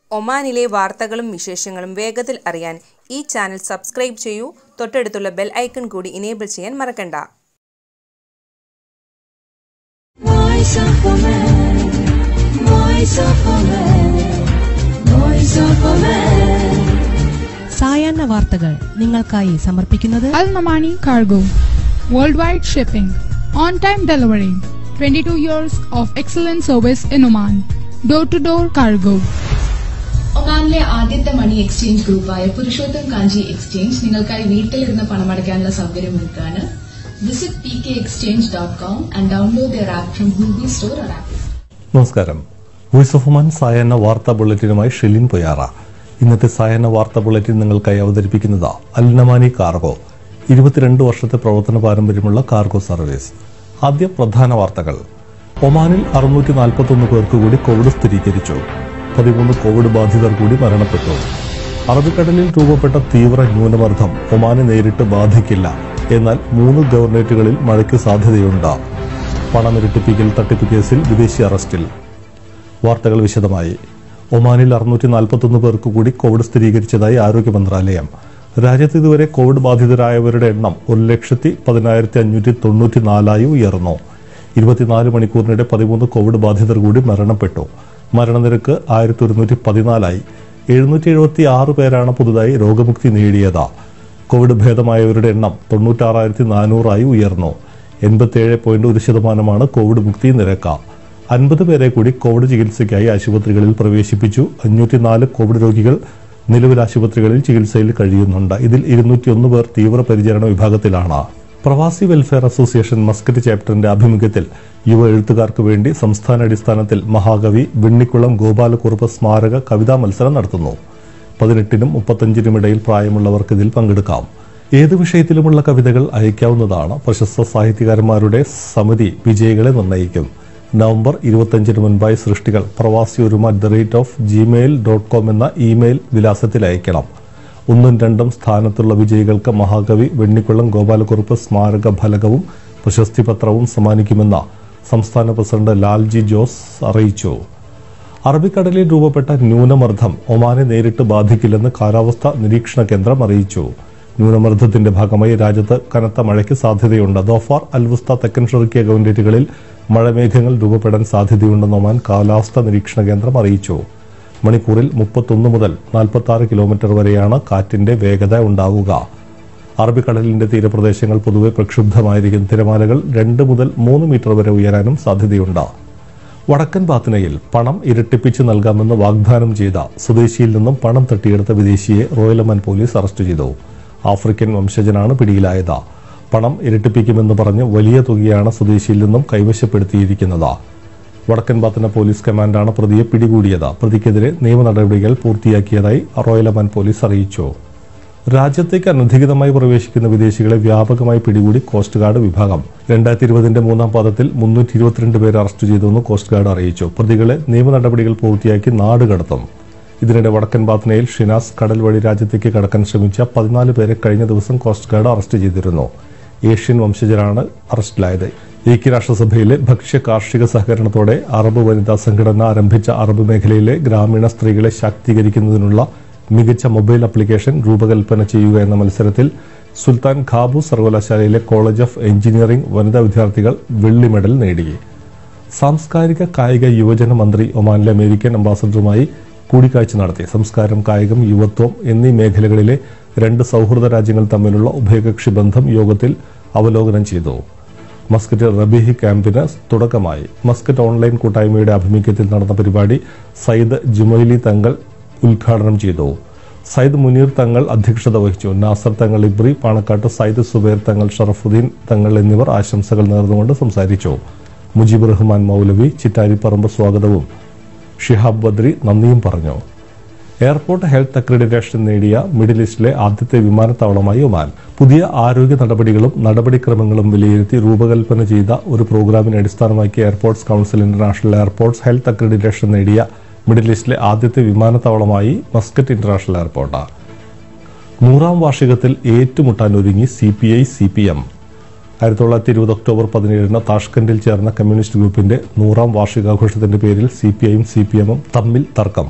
ഒമാനിലെ വാർത്തകളും വിശേഷങ്ങളും വേഗത്തിൽ അറിയാൻ ഈ ചാനൽ സബ്സ്ക്രൈബ് ചെയ്യൂ തൊട്ടടുത്തുള്ള ബെൽ ഐക്കൺ കൂടി ഇനേബിൾ ചെയ്യാൻ മറക്കണ്ട Voice of a man, voice of a man, voice of a man. സായാഹ്ന വാർത്തകൾ നിങ്ങൾക്കായി സമർപ്പിക്കുന്നത് Al Namani Cargo. Worldwide shipping. On time delivery. 22 years of excellent service in Oman. Door to door cargo. ഒമാനിലെ ആദ്യത്തെ money exchange ഗ്രൂപ്പായ Purushottam Kanchi exchange നിങ്ങൾക്കായി വീട്ടിലിരുന്ന് പണമടയ്ക്കാനുള്ള സൗകര്യം ഒരുക്കാണ് visit P K exchange dot com and download their app from Google store or app നമസ്കാരം voice of Oman സായാഹ്ന വാർത്താ ബുള്ളറ്റിനുമായി ഷെലിൻ പൊയാറ ഇന്നത്തെ സായാഹ്ന വാർത്താ ബുള്ളറ്റിൻ നിങ്ങൾക്കായി അവതരിപ്പിക്കുന്നത് അൽനമാനി കാർഗോ ഇരുപത്തിരണ്ട് വർഷത്തെ പ്രവർത്തന പാരമ്പര്യമുള്ള കാർഗോ സർവീസ് ആദ്യ പ്രധാന വാർത്തകൾ ഒമാനിൽ അറുന്നൂറ്റി നാൽപ്പത്തൊന്ന് പേർക്ക് കൂടി കോവിഡ് സ്ഥിരീകരിച്ചു പതിമൂന്ന് കോവിഡ് ബാധിതർ കൂടി മരണപ്പെട്ടു അറബിക്കടലിൽ രൂപപ്പെട്ട തീവ്ര ന്യൂനമർദ്ദം ഒമാനെ നേരിട്ട് ബാധിക്കില്ല എന്നാൽ മൂന്ന് ഗവർണറേറ്റുകളിൽ മഴയ്ക്ക് സാധ്യതയുണ്ട് പണമിരട്ടിപ്പിക്കൽ തട്ടിപ്പ് കേസിൽ വിദേശി അറസ്റ്റിൽ വാർത്തകൾ വിശദമായി ഒമാനിൽ അറുന്നൂറ്റി നാൽപ്പത്തൊന്ന് പേർക്ക് കൂടി കോവിഡ് സ്ഥിരീകരിച്ചതായി ആരോഗ്യ മന്ത്രാലയം രാജ്യത്ത് ഇതുവരെ കോവിഡ് ബാധിതരായവരുടെ എണ്ണം ഒരു ലക്ഷത്തി പതിനായിരത്തി അഞ്ഞൂറ്റി തൊണ്ണൂറ്റി നാലായി ഉയർന്നു ഇരുപത്തിനാല് മണിക്കൂറിനിടെ പതിമൂന്ന് കോവിഡ് ബാധിതർ കൂടി മരണപ്പെട്ടു മരണനിരക്ക് ആയിരത്തി ഒരുന്നൂറ്റി പതിനാലായി എഴുന്നൂറ്റി എഴുപത്തി ആറ് പേരാണ് പുതുതായി രോഗമുക്തി നേടിയത് കോവിഡ് ഭേദമായവരുടെ എണ്ണം തൊണ്ണൂറ്റാറായിരത്തി നാനൂറായി ഉയർന്നു എൺപത്തിയേഴ് പോയിന്റ് ഒരു ശതമാനമാണ് കോവിഡ് മുക്തി നിരക്ക് അൻപത് പേരെ കൂടി കോവിഡ് ചികിത്സയ്ക്കായി ആശുപത്രികളിൽ പ്രവേശിപ്പിച്ചു അഞ്ഞൂറ്റിനാല് കോവിഡ് രോഗികൾ നിലവിൽ ആശുപത്രികളിൽ ചികിത്സയിൽ കഴിയുന്നുണ്ട് ഇതിൽ ഇരുന്നൂറ്റിയൊന്ന് പേർ തീവ്രപരിചരണ വിഭാഗത്തിലാണ് പ്രവാസി വെൽഫെയർ അസോസിയേഷൻ മസ്കറ്റ് ചാപ്റ്ററിന്റെ ആഭിമുഖ്യത്തിൽ യുവ എഴുത്തുകാർക്ക് വേണ്ടി സംസ്ഥാന അടിസ്ഥാനത്തിൽ മഹാകവി വെണ്ണിക്കുളം ഗോപാലക്കുറുപ്പ് സ്മാരക കവിതാ മത്സരം നടത്തുന്നു പതിനെട്ടിനും മുപ്പത്തഞ്ചിനും ഇടയിൽ പ്രായമുള്ളവർക്ക് ഇതിൽ പങ്കെടുക്കാം ഏത് വിഷയത്തിലുമുള്ള കവിതകൾ അയക്കാവുന്നതാണ് പ്രശസ്ത സാഹിത്യകാരന്മാരുടെ സമിതി വിജയികളെ നിർണ്ണയിക്കും നവംബർ ഇരുപത്തഞ്ചിന് മുൻപായി സൃഷ്ടികൾ Pravasi Oruma at the rate of Gmail dot com എന്ന ഇമെയിൽ വിലാസത്തിൽ അയക്കണം ഒന്നും രണ്ടും സ്ഥാനത്തുള്ള വിജയികൾക്ക് മഹാകവി വെണ്ണിക്കുളം ഗോപാലക്കുറുപ്പ് സ്മാരക ഫലകവും പ്രശസ്തി പത്രവും സമ്മാനിക്കുമെന്ന് സംസ്ഥാന പ്രസിഡന്റ് ലാൽജി ജോസ് അറിയിച്ചു അറബിക്കടലിൽ രൂപപ്പെട്ട ന്യൂനമർദ്ദം ഒമാനെ നേരിട്ട് ബാധിക്കില്ലെന്ന് കാലാവസ്ഥാ നിരീക്ഷണ കേന്ദ്രം അറിയിച്ചു ന്യൂനമർദ്ദത്തിന്റെ ഭാഗമായി രാജ്യത്ത് കനത്ത മഴയ്ക്ക് സാധ്യതയുണ്ട് ദോഫാർ അൽവുസ്ത തെക്കൻ ഷെറിക്കിയ ഗവൺമെന്റുകളിൽ മഴമേഘങ്ങൾ രൂപപ്പെടാൻ സാധ്യതയുണ്ടെന്ന് ഒമാൻ കാലാവസ്ഥാ നിരീക്ഷണ കേന്ദ്രം അറിയിച്ചു മണിക്കൂറിൽ മുപ്പത്തൊന്ന് മുതൽ നാൽപ്പത്തി ആറ് കിലോമീറ്റർ വരെയാണ് കാറ്റിന്റെ വേഗത ഉണ്ടാവുക അറബിക്കടലിന്റെ തീരപ്രദേശങ്ങൾ പൊതുവെ പ്രക്ഷുബ്ധമായിരിക്കും തിരമാലകൾ രണ്ട് മുതൽ മൂന്ന് മീറ്റർ വരെ ഉയരാനും സാധ്യതയുണ്ട് വടക്കൻ പാത്തിനയിൽ പണം ഇരട്ടിപ്പിച്ച് നൽകാമെന്ന് വാഗ്ദാനം ചെയ്ത സ്വദേശിയിൽ നിന്നും പണം തട്ടിയെടുത്ത വിദേശിയെ റോയലമൻ പോലീസ് അറസ്റ്റ് ചെയ്തു ആഫ്രിക്കൻ വംശജനാണ് പിടിയിലായത് പണം ഇരട്ടിപ്പിക്കുമെന്ന് പറഞ്ഞ് വലിയ തുകയാണ് സ്വദേശിയിൽ നിന്നും കൈവശപ്പെടുത്തിയിരിക്കുന്നത് വടക്കൻ പാത്തന പോലീസ് കമാൻഡാണ് പ്രതിയെ പിടികൂടിയത് പ്രതിക്കെതിരെ നിയമ നടപടികൾ പൂർത്തിയാക്കിയതായി റോയലമൻ പോലീസ് അറിയിച്ചു രാജ്യത്തേക്ക് അനധികൃതമായി പ്രവേശിക്കുന്ന വിദേശികളെ വ്യാപകമായി പിടികൂടി കോസ്റ്റ് ഗാർഡ് വിഭാഗം രണ്ടായിരത്തി ഇരുപതിന്റെ മൂന്നാം പാദത്തിൽ മുന്നൂറ്റി ഇരുപത്തിരണ്ട് പേരെ അറസ്റ്റ് ചെയ്തുവെന്ന് കോസ്റ്റ് ഗാർഡ് അറിയിച്ചു പ്രതികളെ നിയമ നടപടികൾ പൂർത്തിയാക്കി നാട് കടത്തും ഇതിനിടെ വടക്കൻ പാത്നയിൽ ഷിനാസ് കടൽ വഴി രാജ്യത്തേക്ക് കടക്കാൻ ശ്രമിച്ച പതിനാല് പേരെ കഴിഞ്ഞ ദിവസം കോസ്റ്റ് ഗാർഡ് അറസ്റ്റ് ചെയ്തിരുന്നു ഏഷ്യൻ വംശജരാണ് അറസ്റ്റിലായത് ഐക്യരാഷ്ട്രസഭയിലെ ഭക്ഷ്യ കാർഷിക സഹകരണത്തോടെ അറബ് വനിതാ സംഘടന ആരംഭിച്ച അറബ് മേഖലയിലെ ഗ്രാമീണ സ്ത്രീകളെ ശാക്തീകരിക്കുന്നതിനുള്ള മികച്ച മൊബൈൽ ആപ്ലിക്കേഷൻ രൂപകൽപ്പന ചെയ്യുക എന്ന മത്സരത്തിൽ സുൽത്താൻ ഖാബു സർവകലാശാലയിലെ കോളേജ് ഓഫ് എഞ്ചിനീയറിംഗ് വനിതാ വിദ്യാർത്ഥികൾ വെള്ളി മെഡൽ നേടി സാംസ്കാരിക കായിക യുവജന മന്ത്രി ഒമാനിലെ അമേരിക്കൻ അംബാസഡറുമായി കൂടിക്കാഴ്ച നടത്തി സംസ്കാരം കായികം യുവത്വം എന്നീ മേഖലകളിലെ രണ്ട് സൗഹൃദ രാജ്യങ്ങൾ തമ്മിലുള്ള ഉഭയകക്ഷി ബന്ധം യോഗത്തിൽ അവലോകനം ചെയ്തു മസ്കറ്റ് റബീഹി ക്യാമ്പിന് തുടക്കമായി മസ്കറ്റ് ഓൺലൈൻ കൂട്ടായ്മയുടെ ആഭിമുഖ്യത്തിൽ നടന്ന പരിപാടി സയ്യിദ് ജുമൈലി തങ്ങൾ ഉദ്ഘാടനം ചെയ്തു സയ്യിദ് മുനീർ തങ്ങൾ അധ്യക്ഷത വഹിച്ചു നാസർ തങ്ങൾ ഇബ്രി പാണക്കാട്ട് സയ്യിദ് സുബൈർ തങ്ങൾ ഷറഫുദ്ദീൻ തങ്ങൾ എന്നിവർ ആശംസകൾ നേർന്നുകൊണ്ട് സംസാരിച്ചു മുജീബ് റഹ്മാൻ മൗലവി ചിറ്റാരിപ്പറമ്പ് സ്വാഗതവും ഷിഹാബ് ബദ്രി നന്ദിയും പറഞ്ഞു എയർപോർട്ട് ഹെൽത്ത് അക്രഡിറ്റേഷൻ നേടിയ മിഡിൽ ഈസ്റ്റിലെ ആദ്യത്തെ വിമാനത്താവളമായി ഒമാൻ പുതിയ ആരോഗ്യ നടപടികളും നടപടിക്രമങ്ങളും വിലയിരുത്തി രൂപകൽപ്പന ചെയ്ത ഒരു പ്രോഗ്രാമിനെ അടിസ്ഥാനമാക്കി airports council international airports health accreditation നേടിയ മിഡിൽ ഈസ്റ്റിലെ ആദ്യത്തെ വിമാനത്താവളമായി മസ്കറ്റ് ഇന്റർനാഷണൽ എയർപോർട്ട് നൂറാം വാർഷികത്തിൽ ഏറ്റുമുട്ടാൻ ഒരുങ്ങി C P I C P M ആയിരത്തി തൊള്ളായിരത്തി ഇരുപത് ഒക്ടോബർ പതിനേഴിന് താഷ്കണ്ടിൽ ചേർന്ന കമ്മ്യൂണിസ്റ്റ് ഗ്രൂപ്പിന്റെ നൂറാം വാർഷികാഘോഷത്തിന്റെ പേരിൽ സി പി ഐയും സി പി എമ്മും തമ്മിൽ തർക്കം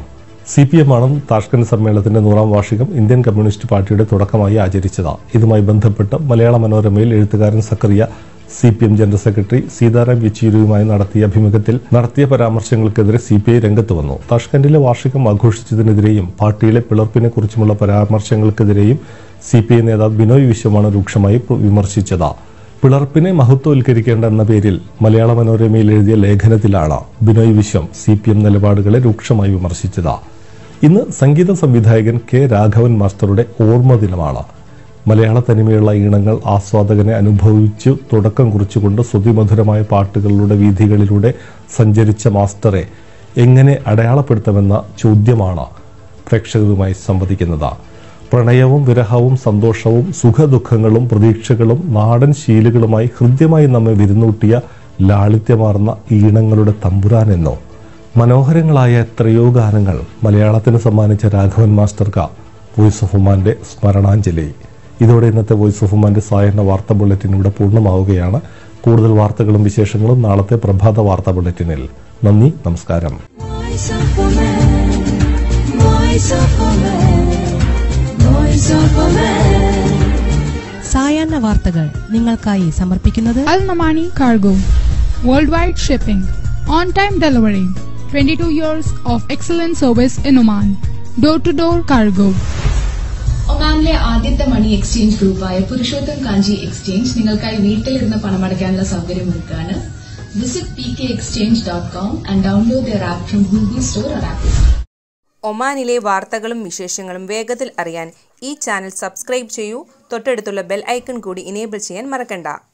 സി പി എം ആണ് താഷ്കന്റ് സമ്മേളനത്തിന്റെ നൂറാം വാർഷികം ഇന്ത്യൻ കമ്മ്യൂണിസ്റ്റ് പാർട്ടിയുടെ തുടക്കമായി ആചരിച്ചത് ഇതുമായി ബന്ധപ്പെട്ട് മലയാള മനോരമയിൽ എഴുത്തുകാരൻ Zacharia C P M general secretary Sitaram യെച്ചൂരിയുമായി നടത്തിയ അഭിമുഖത്തിൽ നടത്തിയ പരാമർശങ്ങൾക്കെതിരെ സി പി ഐ രംഗത്ത് വന്നു താഷ്കന്റിലെ വാർഷികം ആഘോഷിച്ചതിനെതിരെയും പാർട്ടിയിലെ പിളർപ്പിനെ കുറിച്ചുമുള്ള പരാമർശങ്ങൾക്കെതിരെയും സി പി ഐ നേതാവ് ബിനോയ് വിശ്വമാണ് രൂക്ഷമായി വിമർശിച്ചത് പിളർപ്പിനെ മഹത്വവൽക്കരിക്കേണ്ട എന്ന പേരിൽ മലയാള മനോരമയിൽ എഴുതിയ ലേഖനത്തിലാണ് Binoy Viswam C P M നിലപാടുകളെ രൂക്ഷമായി വിമർശിച്ചത് ഇന്ന് സംഗീത സംവിധായകൻ കെ രാഘവൻ മാസ്റ്ററുടെ ഓർമ്മ ദിനമാണ് മലയാള തനിമയുള്ള ഈണങ്ങൾ ആസ്വാദകനെ അനുഭവിച്ചു തുടക്കം കുറിച്ചുകൊണ്ട് ശ്രുതിമധുരമായ പാട്ടുകളുടെ വീഥികളിലൂടെ സഞ്ചരിച്ച മാസ്റ്ററെ എങ്ങനെ അടയാളപ്പെടുത്തുമെന്ന ചോദ്യമാണ് പ്രേക്ഷകരുമായി സംവദിക്കുന്നത് പ്രണയവും വിരഹവും സന്തോഷവും സുഖദുഃഖങ്ങളും പ്രതീക്ഷകളും നാടൻ ശീലുകളുമായി ഹൃദ്യമായി നമ്മെ വിരുന്നൂട്ടിയ ലാളിത്യമാർന്ന ഈണങ്ങളുടെ തമ്പുരാനെന്നോ മനോഹരങ്ങളായ എത്രയോ ഗാനങ്ങൾ മലയാളത്തിന് സമ്മാനിച്ച രാഘവൻ മാസ്റ്റർക്ക് വോയിസ് ഓഫ് ഉമാന്റെ സ്മരണാഞ്ജലി ഇതോടെ ഇന്നത്തെ വോയിസ് ഓഫ് ഉമാന്റെ സായന്ന വാർത്താ ബുള്ളറ്റിൻ ഇവിടെ പൂർണ്ണമാവുകയാണ് കൂടുതൽ വാർത്തകളും വിശേഷങ്ങളും നാളത്തെ പ്രഭാത വാർത്താ ബുള്ളറ്റിനിൽ നന്ദി നമസ്കാരം Voice of a man, voice of a man, voice of a man. സായാഹ്ന വാർത്തകൾ നിങ്ങൾക്കായി സമർപ്പിക്കുന്നത് Al Namani Cargo. Worldwide shipping. On time delivery. 22 years of excellent service in Oman. Door to door cargo. ഒമാനിലെ ആദ്യത്തെ മണി എക്സ്ചേഞ്ച് ഗ്രൂപ്പായ Purushottam Kanchi exchange നിങ്ങൾക്കായി വീട്ടിലിരുന്ന് പണമടയ്ക്കാനുള്ള സൗകര്യമൊരുക്കാണ് visit P K exchange dot com and download their app from Google store or Apple ഒമാനിലെ വാർത്തകളും വിശേഷങ്ങളും വേഗത്തിൽ അറിയാൻ ഈ ചാനൽ സബ്സ്ക്രൈബ് ചെയ്യൂ തൊട്ടടുത്തുള്ള ബെൽ ഐക്കൺ കൂടി ഇനേബിൾ ചെയ്യാൻ മറക്കണ്ട